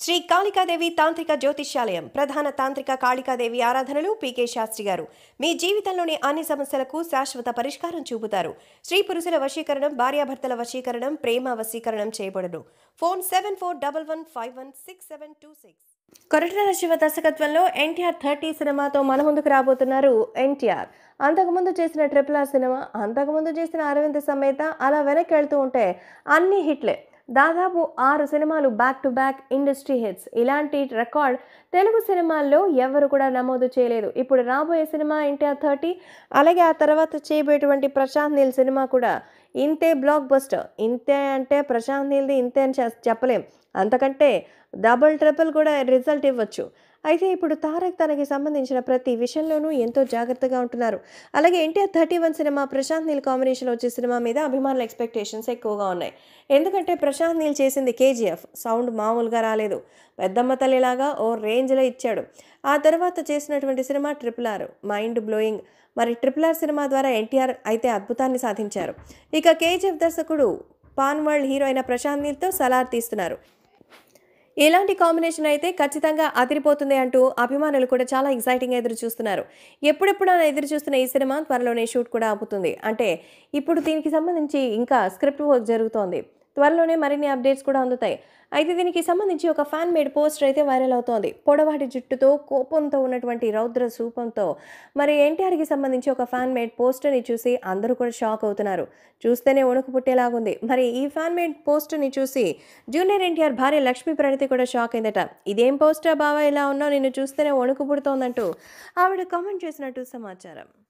శ్రీ కాళికాదేవి తాంత్రిక జ్యోతిష్యాలయం ప్రధాన తాంత్రిక కాళికాదేవి ఆరాధనలు పీకే శాస్త్రి గారు మీ జీవితంలోని అన్ని సమస్యలకు శాశ్వత పరిష్కారం చూపుతారు స్త్రీ పురుషుల వశీకరణం భార్యాభర్తల వశీకరణం ప్రేమ వశీకరణం చేయబడును phone seven four double one five one six seven two six Koratala Siva దర్శకత్వంలో ఎన్టీఆర్ థర్టీ సినిమాతో మన ముందుకు రాబోతున్నారు ఎన్టీఆర్ అంతకుముందు చేసిన ట్రిపుల్ ఆర్ సినిమా అంతకుముందు చేసిన అరవింద్ సమేత అలా వెనక్కి వెళ్తూ ఉంటే అన్ని హిట్లే దాదాపు ఆరు సినిమాలు back to back industry hits ఇలాంటి రికార్డ్ తెలుగు సినిమాల్లో ఎవరు కూడా నమోదు చేయలేదు ఇప్పుడు రాబోయే సినిమా ఎన్టీఆర్ థర్టీ అలాగే ఆ తర్వాత చేయబోయేటువంటి ప్రశాంత్ నీల్ సినిమా కూడా ఇంతే బ్లాక్ బస్టర్ ఇంతే అంటే ప్రశాంత్ నీల్ది ఇంతే అని చె- చెప్పలేం అంతకంటే డబుల్ ట్రిపుల్ కూడా రిజల్ట్ ఇవ్వచ్చు అయితే ఇప్పుడు తారక్ తనకి సంబంధించిన ప్రతి విషయంలోనూ ఎంతో జాగ్రత్తగా ఉంటున్నారు అలాగే NTR thirty one cinema Prashanth Neel combination వచ్చే సినిమా మీద అభిమానుల ఎక్స్పెక్టేషన్స్ ఎక్కువగా ఉన్నాయి ఎందుకంటే ప్రశాంత్ నీల్ చేసింది కేజీఎఫ్ సౌండ్ మామూలుగా రాలేదు పెద్దమ్మ తల్లిలాగా ఓ రేంజ్లో ఇచ్చాడు ఆ తర్వాత చేసినటువంటి cinema triple R mind blowing మరి ట్రిపుల్ ఆర్ సినిమా ద్వారా ఎన్టీఆర్ అయితే అద్భుతాన్ని సాధించారు ఇక కేజీఎఫ్ దర్శకుడు పాన్ వరల్డ్ హీరో అయిన ప్రశాంత్ నీల్తో సలార్ తీస్తున్నారు ఇలాంటి కాంబినేషన్ అయితే ఖచ్చితంగా అదిరిపోతుంది అంటూ అభిమానులు కూడా చాలా ఎగ్జైటింగ్గా ఎదురు చూస్తున్నారు ఎప్పుడెప్పుడు ఎదురు చూస్తున్న ఈ సినిమా త్వరలోనే షూట్ కూడా ఆపుతుంది అంటే ఇప్పుడు దీనికి సంబంధించి ఇంకా స్క్రిప్ట్ వర్క్ జరుగుతోంది త్వరలోనే మరిన్ని అప్డేట్స్ కూడా అందుతాయి అయితే దీనికి సంబంధించి ఒక ఫ్యాన్ మేడ్ పోస్టర్ అయితే వైరల్ అవుతోంది పొడవాటి జుట్టుతో కోపంతో ఉన్నటువంటి రౌద్ర సూపంతో మరి ఎన్టీఆర్కి సంబంధించి ఒక ఫ్యాన్ మేడ్ పోస్టర్ని చూసి అందరూ కూడా షాక్ అవుతున్నారు చూస్తేనే వణుకు పుట్టేలాగుంది మరి ఈ ఫ్యాన్ మేడ్ పోస్టర్ని చూసి జూనియర్ ఎన్టీఆర్ భార్య లక్ష్మీ ప్రణితి కూడా షాక్ అయిందట ఇదేం పోస్టర్ బావా ఇలా ఉన్నావు నిన్ను చూస్తేనే వణుకు పుడుతోందంటూ ఆవిడ కామెంట్ చేసినట్టు సమాచారం